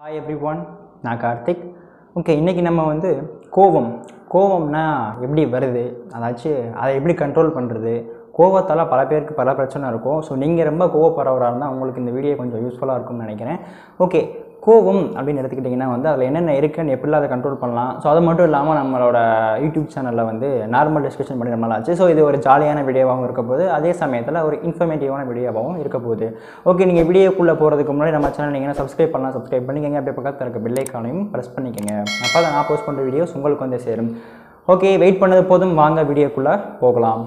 hi every one நான் Karthik okay இன்றைக்கி நம்ம வந்து கோபம் கோபம்னா எப்படி வருது அதாச்சும் அதை எப்படி கண்ட்ரோல் பண்ணுறது கோவத்தால் பல பேருக்கு பல பிரச்சனை இருக்கும் ஸோ நீங்கள் ரொம்ப கோவப்படுறவராக இருந்தால் உங்களுக்கு இந்த வீடியோ கொஞ்சம் யூஸ்ஃபுல்லாக இருக்கும்னு நினைக்கிறேன் ஓகே கோபம் அப்படின்னு எடுத்துக்கிட்டிங்கன்னா வந்து அதில் என்னென்ன இருக்குன்னு எப்படிலாம் அதை கண்ட்ரோல் பண்ணலாம் ஸோ அது மட்டும் இல்லாமல் நம்மளோட யூடியூப் சேனலில் வந்து நார்மல் டிஸ்கஷன் பண்ணி ரொம்ப ஆச்சு ஸோ இது ஒரு ஜாலியான வீடியோவாகவும் இருக்க போகுது அதே சமயத்தில் ஒரு இன்ஃபர்மேட்டிவான வீடியோவாகவும் இருக்க போகுது ஓகே நீங்கள் வீடியோக்குள்ளே போகிறதுக்கு முன்னாடி நம்ம சேனல் நீங்கள் சப்ஸ்கிரைப் பண்ணலாம் சப்ஸ்கிரைப் பண்ணிக்கங்க அப்படியே பக்கத்தில் இருக்க பெல் ஐக்கானையும் ப்ரெஸ் பண்ணிக்கங்க அப்போ தான் நான் போஸ்ட் பண்ணுற வீடியோஸ் உங்களுக்கு வந்து சேரும் ஓகே வெயிட் பண்ணது போதும் வாங்க வீடியோக்குள்ளே போகலாம்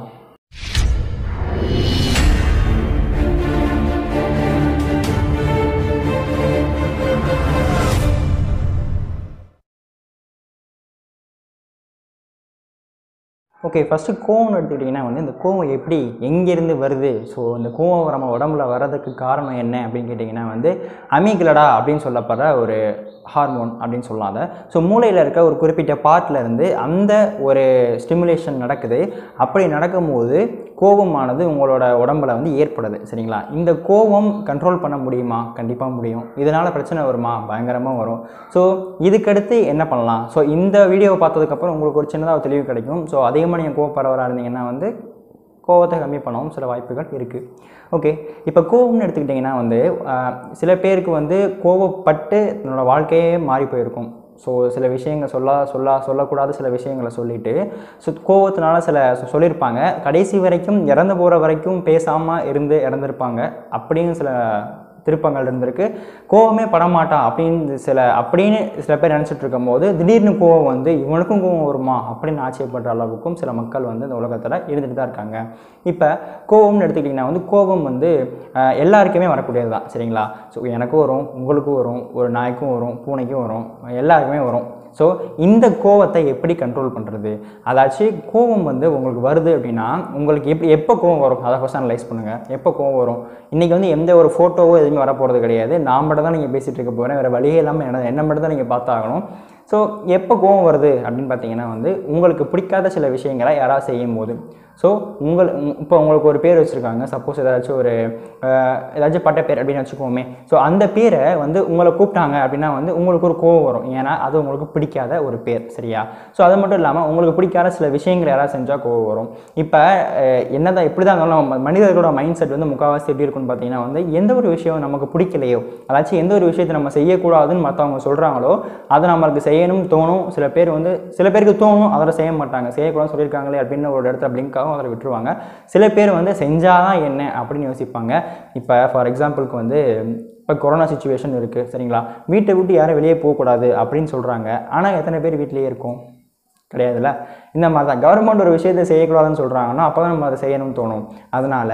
ஓகே ஃபஸ்ட்டு கோவம்னு எடுத்துக்கிட்டிங்கன்னா வந்து இந்த கோவம் எப்படி எங்கேருந்து வருது ஸோ இந்த கோவம் நம்ம உடம்புல வர்றதுக்கு காரணம் என்ன அப்படின்னு கேட்டிங்கன்னா வந்து அமிகிலடா அப்படின்னு சொல்லப்படுற ஒரு ஹார்மோன் அப்படின்னு சொல்லலாம் அதை ஸோ மூளையில் இருக்க ஒரு குறிப்பிட்ட பார்ட்டில் இருந்து அந்த ஒரு ஸ்டிமுலேஷன் நடக்குது அப்படி நடக்கும்போது கோபமானது உங்களோட உடம்புல வந்து ஏற்படுது சரிங்களா இந்த கோபம் கண்ட்ரோல் பண்ண முடியுமா கண்டிப்பாக முடியும் இதனால் பிரச்சனை வருமா பயங்கரமாக வரும் ஸோ இதுக்கடுத்து என்ன பண்ணலாம் ஸோ இந்த வீடியோவை பார்த்ததுக்கப்புறம் உங்களுக்கு ஒரு சின்னதாக தெளிவு கிடைக்கும் ஸோ அதிகமாக நீங்கள் கோவப்படுறவராக இருந்தீங்கன்னா வந்து கோவத்தை கம்மி பண்ணவும் சில வாய்ப்புகள் இருக்குது ஓகே இப்போ கோவம்னு எடுத்துக்கிட்டிங்கன்னா வந்து ஆஹ், சில பேருக்கு வந்து கோவப்பட்டு தன்னோட வாழ்க்கையே மாறி போயிருக்கும் ஸோ சில விஷயங்கள் சொல்ல சொல்ல சொல்லக்கூடாத சில விஷயங்களை சொல்லிட்டு ஸோ கோவத்தினால சில சொ- சொல்லியிருப்பாங்க கடைசி வரைக்கும் இறந்து போகிற வரைக்கும் பேசாமல் இருந்து இறந்துருப்பாங்க அப்படின்னு சில திருப்பங்கள் இருந்திருக்கு கோவமே படமாட்டான் அப்படின்னு சில அப்படின்னு சில பேர் நினச்சிட்டு இருக்கும்போது திடீர்னு கோவம் வந்து இவனுக்கும் கோவம் வருமா அப்படின்னு ஆச்சரியப்படுற அளவுக்கும் சில மக்கள் வந்து இந்த உலகத்தில் இருந்துட்டு தான் இருக்காங்க இப்போ கோவம்னு எடுத்துக்கிட்டிங்கன்னா வந்து கோபம் வந்து ஆஹ், எல்லாருக்குமே வரக்கூடியது தான் சரிங்களா ஸோ எனக்கும் வரும் உங்களுக்கும் வரும் ஒரு நாய்க்கும் வரும் பூனைக்கும் வரும் எல்லாருக்குமே வரும் ஸோ இந்த கோவத்தை எப்படி கண்ட்ரோல் பண்ணுறது அதாச்சும் கோவம் வந்து உங்களுக்கு வருது அப்படின்னா உங்களுக்கு எப்படி எப்போ கோவம் வரும் அதை ஃபஸ்ட் அனலைஸ் பண்ணுங்கள் எப்போ கோவம் வரும் இன்றைக்கி வந்து எந்த ஒரு ஃபோட்டோவோ எதுவுமே வரப்போகிறது கிடையாது நான் மட்டும் தான் நீங்கள் பேசிகிட்டு இருக்க போகிறேன் வேறு வழியே இல்லாமல் என்ன என்ன மட்டும் தான் நீங்கள் பார்த்தாகணும் ஸோ எப்போ கோவம் வருது அப்படின்னு பார்த்தீங்கன்னா வந்து உங்களுக்கு பிடிக்காத சில விஷயங்களை யாராவது செய்யும் போது ஸோ உங்கள் இப்போ உங்களுக்கு ஒரு பேர் வச்சுருக்காங்க சப்போஸ் ஏதாச்சும் ஒரு அஹ், ஏதாச்சும் பட்ட பேர் அப்படின்னு வச்சுக்கோமே ஸோ அந்த பேரை வந்து உங்களை கூப்பிட்டாங்க அப்படின்னா வந்து உங்களுக்கு ஒரு கோவம் வரும் ஏன்னா அது உங்களுக்கு பிடிக்காத ஒரு பேர் சரியா ஸோ அது மட்டும் இல்லாமல் உங்களுக்கு பிடிக்காத சில விஷயங்கள் யாராவது செஞ்சால் கோவம் வரும் இப்போ என்னதான் எப்படி தான் இருந்தாலும் நம்ம மனிதர்களோட மைண்ட் செட் வந்து முக்கால்வாசி எப்படி இருக்குன்னு பார்த்தீங்கன்னா வந்து எந்த ஒரு விஷயம் நமக்கு பிடிக்கலையோ அதாச்சும் எந்த ஒரு விஷயத்தை நம்ம செய்யக்கூடாதுன்னு மற்றவங்க சொல்கிறாங்களோ அதை நம்மளுக்கு செய்யணும்னு தோணும் சில பேர் வந்து சில பேருக்கு தோணும் அதில் செய்ய மாட்டாங்க செய்யக்கூடாதுன்னு சொல்லியிருக்காங்களே அப்படின்னு ஒரு இடத்துல பிளிங்காகவும் அதில் விட்டுருவாங்க சில பேர் வந்து செஞ்சாதான் என்ன அப்படின்னு யோசிப்பாங்க இப்போ ஃபார் எக்ஸாம்பிளுக்கு வந்து இப்போ கொரோனா சுச்சுவேஷன் இருக்குது சரிங்களா வீட்டை விட்டு யாரும் வெளியே போகக்கூடாது அப்படின்னு சொல்கிறாங்க ஆனால் எத்தனை பேர் வீட்டிலேயே இருக்கும் கிடையாதுல்ல இந்த மாதிரி தான் கவர்மெண்ட் ஒரு விஷயத்தை செய்யக்கூடாதுன்னு சொல்கிறாங்கன்னா அப்போ தான் நம்ம அதை செய்யணும்னு தோணும் அதனால்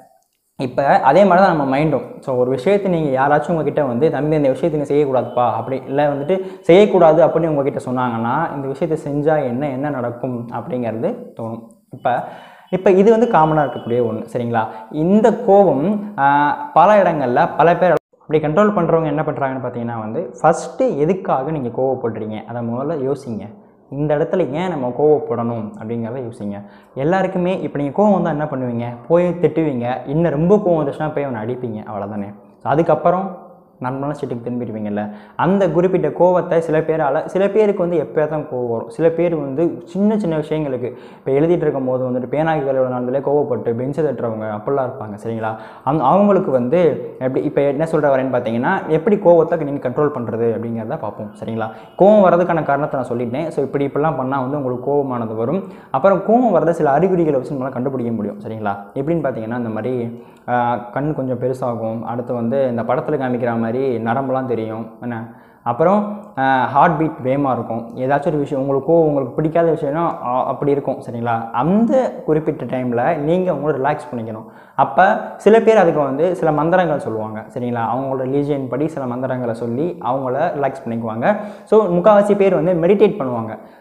இப்போ அதே மாதிரி தான் நம்ம மைண்டும் ஸோ ஒரு விஷயத்தை நீங்கள் யாராச்சும் உங்ககிட்ட வந்து தம்பி இந்த விஷயத்தை நீ செய்யக்கூடாதுப்பா அப்படி இல்லை வந்துட்டு செய்யக்கூடாது அப்படின்னு உங்ககிட்ட சொன்னாங்கன்னா இந்த விஷயத்தை செஞ்சால் என்ன என்ன நடக்கும் அப்படிங்கிறது தோணும் இப்போ இப்போ இது வந்து காமனாக இருக்கக்கூடிய ஒன்று சரிங்களா இந்த கோபம் ஆஹ், பல இடங்களில் பல பேர் அப்படி கண்ட்ரோல் பண்ணுறவங்க என்ன பண்ணுறாங்கன்னு பார்த்தீங்கன்னா வந்து ஃபஸ்ட்டு எதுக்காக நீங்கள் கோவப்படுறீங்க அதை முதல்ல யோசிங்க இந்த இடத்துல ஏன் நம்ம கோவப்படணும் அப்படிங்கிறத யோசிங்க எல்லாருக்குமே இப்போ நீங்கள் கோவம் வந்தால் என்ன பண்ணுவீங்க போய் திட்டுவீங்க இன்னும் ரொம்ப கோவம் வந்துச்சுன்னா போய் அவனை அடிப்பீங்க அவ்வளோதானே அதுக்கப்புறம் நார்மலான சீட்டுக்கு திரும்பிடுவீங்கல்ல அந்த குறிப்பிட்ட கோவத்தை சில பேரால் சில பேருக்கு வந்து எப்போ தான் கோவம் வரும் சில பேர் வந்து சின்ன சின்ன விஷயங்களுக்கு இப்போ எழுதிட்டு இருக்கும் போது வந்துட்டு பேனாய்களோட நாளிலே கோவப்பட்டு பெஞ்சை தட்டுறவங்க அப்படிலாம் இருப்பாங்க சரிங்களா அந் அவங்களுக்கு வந்து எப்படி இப்போ என்ன சொல்கிற வரேன்னு பார்த்தீங்கன்னா எப்படி கோவத்தை நீங்கள் கண்ட்ரோல் பண்ணுறது அப்படிங்கிறத பார்ப்போம் சரிங்களா கோவம் வரதுக்கான காரணத்தை நான் சொல்லிட்டேன் ஸோ இப்படி இப்படிலாம் பண்ணால் வந்து உங்களுக்கு கோவமானது வரும் அப்புறம் கோவம் வரத சில அறிகுறிகளை வச்சு நம்மளால் கண்டுபிடிக்க முடியும் சரிங்களா எப்படின்னு பார்த்தீங்கன்னா இந்த மாதிரி ஆஹ், கண் கொஞ்சம் பெருசாகும் அடுத்து வந்து இந்த படத்தில் காமிக்கிற மாதிரி நரம்பெல்லாம் தெரியும் என்ன அப்புறம் ஹார்ட் பீட் வேகமாக இருக்கும் ஏதாச்சும் ஒரு விஷயம் உங்களுக்கு உங்களுக்கு பிடிக்காத விஷயம்னா ஆ- அப்படி இருக்கும் சரிங்களா அந்த குறிப்பிட்ட டைமில் நீங்கள் உங்களை ரிலாக்ஸ் பண்ணிக்கணும் அப்போ சில பேர் அதுக்கு வந்து சில மந்திரங்கள் சொல்லுவாங்க சரிங்களா அவங்களோட ரிலீஜியன் படி சில மந்திரங்களை சொல்லி அவங்கள ரிலாக்ஸ் பண்ணிக்குவாங்க ஸோ முக்கால்வாசி பேர் வந்து மெடிடேட் பண்ணுவாங்க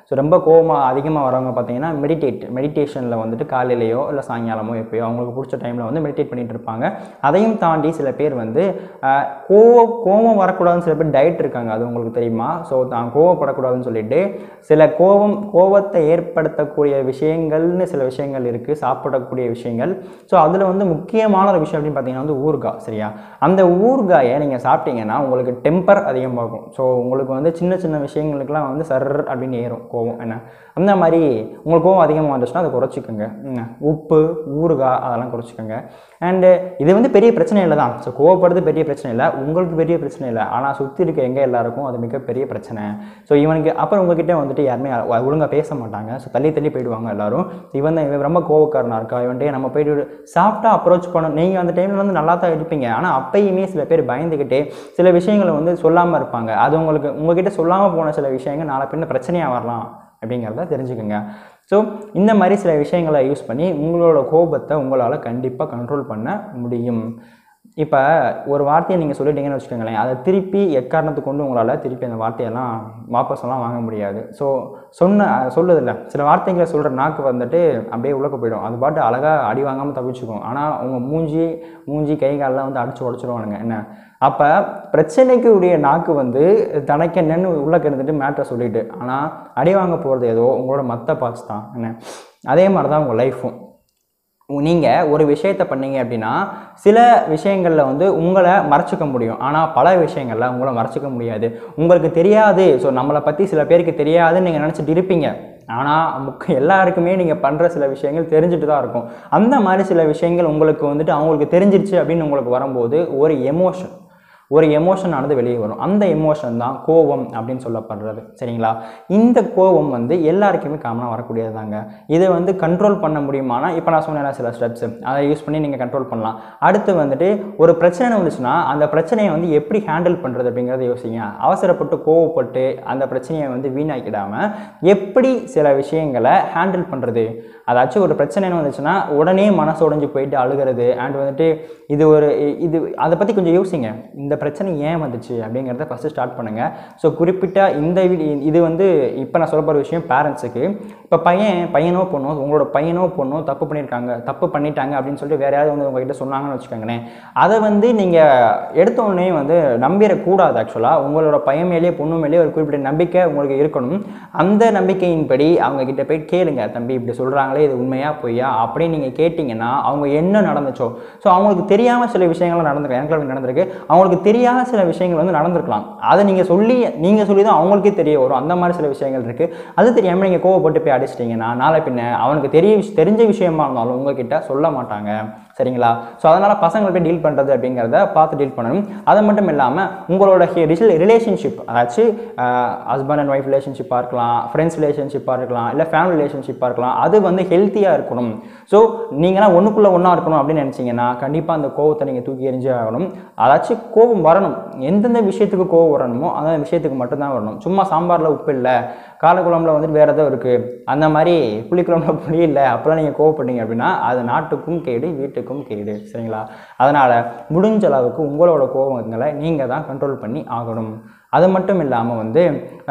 ஸோ ரொம்ப கோவமாக அதிகமாக வரவங்க பார்த்தீங்கன்னா மெடிடேட் மெடிடேஷனில் வந்துட்டு காலையிலையோ இல்லை சாயங்காலமோ எப்பயோ அவங்களுக்கு பிடிச்ச டைமில் வந்து மெடிடேட் பண்ணிட்டு இருப்பாங்க அதையும் தாண்டி சில பேர் வந்து ஆஹ், கோவம் கோவம் வரக்கூடாதுன்னு சில பேர் டயட் இருக்காங்க அது உங்களுக்கு தெரியுமா ஸோ தான் கோவப்படக்கூடாதுன்னு சொல்லிட்டு சில கோவம் கோவத்தை ஏற்படுத்தக்கூடிய விஷயங்கள்னு சில விஷயங்கள் இருக்குது சாப்பிடக்கூடிய விஷயங்கள் ஸோ அதில் வந்து முக்கியமான ஒரு விஷயம் அப்படின்னு பார்த்தீங்கன்னா வந்து ஊறுகாய் சரியா அந்த ஊறுகாயை நீங்கள் சாப்பிட்டீங்கன்னா உங்களுக்கு டெம்பர் அதிகமாகும் ஸோ உங்களுக்கு வந்து சின்ன சின்ன விஷயங்களுக்குலாம் வந்து சர் அப்படின்னு ஏறும் கோவம் என்ன அந்த மாதிரி உங்களுக்கு கோவம் அதிகமாக வந்துச்சுன்னா அதை குறைச்சிக்கோங்க ம், உப்பு ஊறுகாய் அதெல்லாம் குறைச்சிக்கோங்க அண்டு இது வந்து பெரிய பிரச்சனை இல்லை தான் ஸோ கோவப்படுறது பெரிய பிரச்சனை இல்லை உங்களுக்கு பெரிய பிரச்சனை இல்லை ஆனால் சுற்றி இருக்க எங்கே எல்லாருக்கும் அது மிகப்பெரிய பிரச்சனை ஸோ இவனுக்கு அப்புறம் உங்ககிட்ட வந்துட்டு யாருமே ஒழுங்காக பேச மாட்டாங்க ஸோ தள்ளி தள்ளி போயிடுவாங்க எல்லாரும் இவன் தான் இவன் ரொம்ப கோவக்காரனாக இருக்கா இவன்ட்டே நம்ம போயிட்டு சாஃப்டாக அப்ரோச் பண்ணணும் நீங்கள் அந்த டைமில் வந்து நல்லா தான் இருப்பீங்க ஆனால் அப்பயுமே சில பேர் பயந்துக்கிட்டே சில விஷயங்களை வந்து சொல்லாமல் இருப்பாங்க அது உங்களுக்கு உங்ககிட்ட சொல்லாமல் போன சில விஷயங்கள் நாளை பின்ன பிரச்சனையாக வரலாம் அப்படிங்கிறத தெரிஞ்சுக்கோங்க ஸோ இந்த மாதிரி சில விஷயங்களை யூஸ் பண்ணி உங்களோட கோபத்தை உங்களால் கண்டிப்பாக கண்ட்ரோல் பண்ண முடியும் இப்போ ஒரு வார்த்தையை நீங்கள் சொல்லிட்டீங்கன்னு வச்சுக்கோங்களேன் அதை திருப்பி எக்காரணத்தை கொண்டு உங்களால் திருப்பி அந்த வார்த்தையெல்லாம் வாபஸெல்லாம் வாங்க முடியாது ஸோ சொன்ன சொல்லுதில்ல சில வார்த்தைகளை சொல்கிற நாக்கு வந்துட்டு அப்படியே உள்ளக்க போயிடும் அது பாட்டு அழகாக அடி வாங்காமல் தப்பிச்சுக்கும் ஆனால் உங்கள் மூஞ்சி மூஞ்சி கை காலெலாம் வந்து அடிச்சு உடச்சிருவானுங்க என்ன அப்போ பிரச்சனைக்கு உடைய நாக்கு வந்து தனக்கு என்னன்னு உள்ளக்க இருந்துட்டு மேட்டரை சொல்லிட்டு ஆனால் அடி வாங்க போகிறது ஏதோ உங்களோட மற்ற பார்ட்ஸ் தான் என்ன அதே மாதிரி தான் உங்கள் லைஃப்பும் நீங்கள் ஒரு விஷயத்தை பண்ணீங்க அப்படின்னா சில விஷயங்களில் வந்து உங்களை மறைச்சிக்க முடியும் ஆனால் பல விஷயங்களில் உங்களை மறைச்சிக்க முடியாது உங்களுக்கு தெரியாது ஸோ நம்மளை பற்றி சில பேருக்கு தெரியாதுன்னு நீங்கள் நினச்சிட்டு இருப்பீங்க ஆனால் முக்க எல்லாருக்குமே நீங்கள் பண்ணுற சில விஷயங்கள் தெரிஞ்சுட்டு தான் இருக்கும் அந்த மாதிரி சில விஷயங்கள் உங்களுக்கு வந்துட்டு அவங்களுக்கு தெரிஞ்சிருச்சு அப்படின்னு உங்களுக்கு வரும்போது ஒரு எமோஷன் ஒரு எமோஷன் ஆனது வெளியே வரும் அந்த எமோஷன் தான் கோவம் அப்படின்னு சொல்லப்படுறது சரிங்களா இந்த கோவம் வந்து எல்லாருக்குமே காமனாக வரக்கூடியது தாங்க இதை வந்து கண்ட்ரோல் பண்ண முடியுமானா இப்போ நான் சொன்னேன் சில ஸ்டெப்ஸ் அதை யூஸ் பண்ணி நீங்கள் கண்ட்ரோல் பண்ணலாம் அடுத்து வந்துட்டு ஒரு பிரச்சனை வந்துச்சுன்னா அந்த பிரச்சனையை வந்து எப்படி ஹேண்டில் பண்ணுறது அப்படிங்கிறத யோசிங்க அவசரப்பட்டு கோவப்பட்டு அந்த பிரச்சனையை வந்து வீணாக்கிடாமல் எப்படி சில விஷயங்களை ஹேண்டில் பண்ணுறது அதாச்சும் ஒரு பிரச்சனைன்னு வந்துச்சுன்னா உடனே மனசு உடைஞ்சு போயிட்டு அழுகிறது அண்ட் வந்துட்டு இது ஒரு இ- இது அதை பற்றி கொஞ்சம் யோசிங்க இந்த பிரச்சனை ஏன் வந்துச்சு அப்படிங்கிறத ஃபஸ்ட்டு ஸ்டார்ட் பண்ணுங்கள் ஸோ குறிப்பிட்ட இந்த வி- இது வந்து இப்போ நான் சொல்ல போகிற விஷயம் பேரண்ட்ஸுக்கு இப்போ பையன் பையனோ பொண்ணோ உங்களோட பையனோ பொண்ணோ தப்பு பண்ணியிருக்காங்க தப்பு பண்ணிட்டாங்க அப்படின்னு சொல்லிட்டு வேற யாராவது வந்து உங்ககிட்ட சொன்னாங்கன்னு வச்சுக்கோங்களேன் அதை வந்து நீங்கள் எடுத்த உடனே வந்து நம்பிடக்கூடாது ஆக்சுவலாக உங்களோட பையன் மேலேயே பொண்ணு மேலேயே ஒரு குறிப்பிட்ட நம்பிக்கை உங்களுக்கு இருக்கணும் அந்த நம்பிக்கையின்படி அவங்க கிட்ட போய் கேளுங்க தம்பி இப்படி சொல்கிறாங்களே இது உண்மையா பொய்யா அப்படின்னு நீங்கள் கேட்டிங்கன்னா அவங்க என்ன நடந்துச்சோ ஸோ அவங்களுக்கு தெரியாமல் சில விஷயங்கள் நடந்திருக்கு எனக்கு அப்படி நடந்திருக்கு அவங்களுக்கு தெரியாத சில விஷயங்கள் வந்து நடந்திருக்கலாம் அதை நீங்கள் சொல்லி நீங்கள் சொல்லி தான் அவங்களுக்கே தெரிய வரும் அந்த மாதிரி சில விஷயங்கள் இருக்குது அது தெரியாமல் நீங்கள் கோவப்பட்டு போய் அடிச்சிட்டிங்கன்னா நாளை பின்ன அவனுக்கு தெரிய விஷ- தெரிஞ்ச விஷயமா இருந்தாலும் உங்ககிட்ட சொல்ல மாட்டாங்க சரிங்களா ஸோ அதனால் பசங்களை போய் டீல் பண்ணுறது அப்படிங்கிறத பார்த்து டீல் பண்ணணும் அது மட்டும் இல்லாமல் உங்களோட ரிலேஷன்ஷிப் அதாச்சும் ஹஸ்பண்ட் அண்ட் ஒய்ஃப் ரிலேஷன்ஷிப்பாக இருக்கலாம் ஃப்ரெண்ட்ஸ் ரிலேஷன்ஷிப்பாக இருக்கலாம் இல்லை ஃபேமிலி ரிலேஷன்ஷிப்பாக இருக்கலாம் அது வந்து ஹெல்த்தியாக இருக்கணும் ஸோ நீங்களாம் ஒன்றுக்குள்ளே ஒன்றா இருக்கணும் அப்படின்னு நினச்சிங்கன்னா கண்டிப்பாக அந்த கோவத்தை நீங்கள் தூக்கி எறிஞ்சே ஆகணும் அதாச்சும் கோபம் வரணும் எந்தெந்த விஷயத்துக்கு கோவம் வரணுமோ அந்த விஷயத்துக்கு மட்டும்தான் வரணும் சும்மா சாம்பாரில் உப்பு இல்லை காலக்குழம்புல வந்துட்டு வேறு ஏதோ இருக்குது அந்த மாதிரி புளிக்குழம்புல புளி இல்லை அப்போலாம் நீங்கள் கோவப்பட்டீங்க அப்படின்னா அது நாட்டுக்கும் கேடு வீட்டுக்கும் கேடு சரிங்களா அதனால் முடிஞ்ச அளவுக்கு உங்களோட கோபங்களை நீங்கள் தான் கண்ட்ரோல் பண்ணி ஆகணும் அது மட்டும் இல்லாமல் வந்து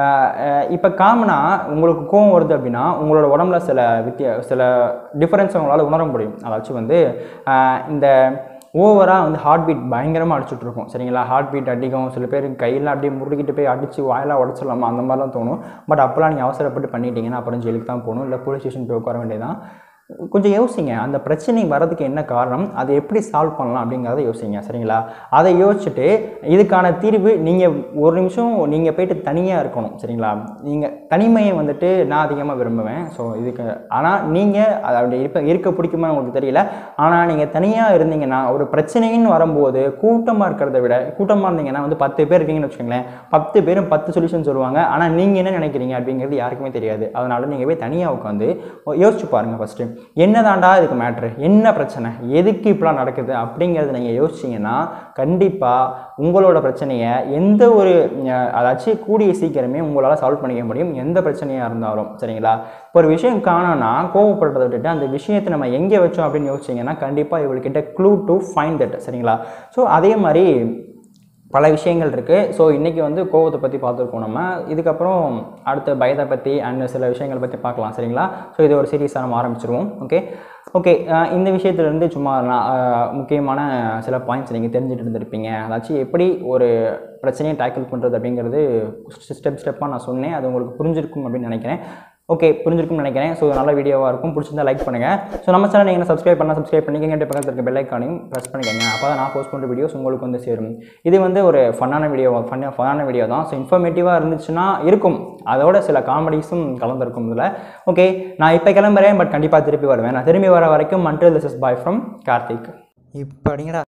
இப்போ காமனாக உங்களுக்கு கோவம் வருது அப்படின்னா உங்களோட உடம்புல சில வித்தியா சில டிஃப்ரென்ஸ் உங்களால் உணர முடியும் அதாச்சும் வந்து ஆஹ் இந்த ஓவராக வந்து ஹார்ட் பீட் பயங்கரமாக அடிச்சுட்டு இருக்கும் சரிங்களா ஹார்ட் பீட் அடிக்கும் சில பேர் கையில் அப்படியே முறுக்கிட்டு போய் அடித்து வாயெல்லாம் உடச்சிடலாமா அந்த மாதிரிலாம் தோணும் பட் அப்போலாம் நீங்கள் அவசரப்பட்டு பண்ணிட்டீங்கன்னா அப்புறம் ஜெயிலுக்கு தான் போகணும் இல்லை போலீஸ் ஸ்டேஷன் போய் உட்கார வேண்டியதான் கொஞ்சம் யோசிங்க அந்த பிரச்சனை வரதுக்கு என்ன காரணம் அதை எப்படி சால்வ் பண்ணலாம் அப்படிங்கிறத யோசிங்க சரிங்களா அதை யோசிச்சுட்டு இதுக்கான தீர்வு நீங்கள் ஒரு நிமிஷம் நீங்கள் போயிட்டு தனியாக இருக்கணும் சரிங்களா நீங்கள் தனிமையை வந்துட்டு நான் அதிகமாக விரும்புவேன் ஸோ இதுக்கு ஆனால் நீங்கள் அதை அப்படி இருப்ப இருக்க பிடிக்குமா உங்களுக்கு தெரியல ஆனால் நீங்கள் தனியாக இருந்தீங்கன்னா ஒரு பிரச்சனைன்னு வரும்போது கூட்டமாக இருக்கிறத விட கூட்டமாக இருந்தீங்கன்னா வந்து பத்து பேர் இருக்கீங்கன்னு வச்சுக்கோங்களேன் பத்து பேரும் பத்து சொல்யூஷன் சொல்லுவாங்க ஆனால் நீங்கள் என்ன நினைக்கிறீங்க அப்படிங்கிறது யாருக்குமே தெரியாது அதனால் நீங்கள் போய் தனியாக உட்காந்து யோசிச்சு பாருங்கள் ஃபஸ்ட்டு என்னதாண்டா இதுக்கு மேட்ரு என்ன பிரச்சனை எதுக்கு இப்படிலாம் நடக்குது அப்படிங்கிறத நீங்கள் யோசிச்சிங்கன்னா கண்டிப்பாக உங்களோட பிரச்சனையை எந்த ஒரு அஹ், அதாச்சும் கூடிய சீக்கிரமே உங்களால் சால்வ் பண்ணிக்க முடியும் எந்த பிரச்சனையாக இருந்தாலும் சரிங்களா இப்போ ஒரு விஷயம் காணோன்னா கோவப்படுறதை விட்டுட்டு அந்த விஷயத்தை நம்ம எங்கே வச்சோம் அப்படின்னு யோசிச்சிங்கன்னா கண்டிப்பாக இவள்கிட்ட க்ளூ டு ஃபைண்ட் தட் சரிங்களா ஸோ அதே மாதிரி பல விஷயங்கள் இருக்குது ஸோ இன்றைக்கி வந்து கோவத்தை பற்றி பார்த்துருக்கோம் நம்ம இதுக்கப்புறம் அடுத்த பயத்தை பற்றி அண்ட் சில விஷயங்களை பற்றி பார்க்கலாம் சரிங்களா ஸோ இது ஒரு சீரியஸாக நம்ம ஆரம்பிச்சிருவோம் ஓகே ஓகே இந்த விஷயத்துலேருந்து சும்மா நான் அஹ், முக்கியமான சில பாயிண்ட்ஸ் நீங்கள் தெரிஞ்சுட்டு இருந்திருப்பீங்க அதாச்சும் எப்படி ஒரு பிரச்சனையை டேக்கிள் பண்ணுறது அப்படிங்கிறது ஸ்டெப் ஸ்டெப்பாக நான் சொன்னேன் அது உங்களுக்கு புரிஞ்சிருக்கும் அப்படின்னு நினைக்கிறேன் ஓகே புரிஞ்சிருக்கும்னு நினைக்கிறேன் ஸோ நல்ல வீடியோவாக இருக்கும் பிடிச்சிருந்தா லைக் பண்ணுங்கள் ஸோ நம்ம சேனல் நீங்கள் சப்ஸ்கிரைப் பண்ணால் சப்ஸ்கிரைப் பண்ணிக்கங்க அப்படியே பக்கத்தில் இருக்க பெல் ஐக்கானையும் ப்ரெஸ் பண்ணிக்கங்க அப்போ தான் நான் போஸ்ட் பண்ணுற வீடியோஸ் உங்களுக்கு வந்து சேரும் இது வந்து ஒரு ஃபன்னான வீடியோ ஃபன் ஃபன்னான வீடியோ தான் ஸோ இன்ஃபர்மேட்டிவாக இருந்துச்சுன்னா இருக்கும் அதோட சில காமெடிஸும் கலந்துருக்கும் இதில் ஓகே நான் இப்போ கிளம்புறேன் பட் கண்டிப்பாக திருப்பி வருவேன் நான் திரும்பி வர வரைக்கும் மன்டில் this is boy from Karthik இப்போ அடிங்கடா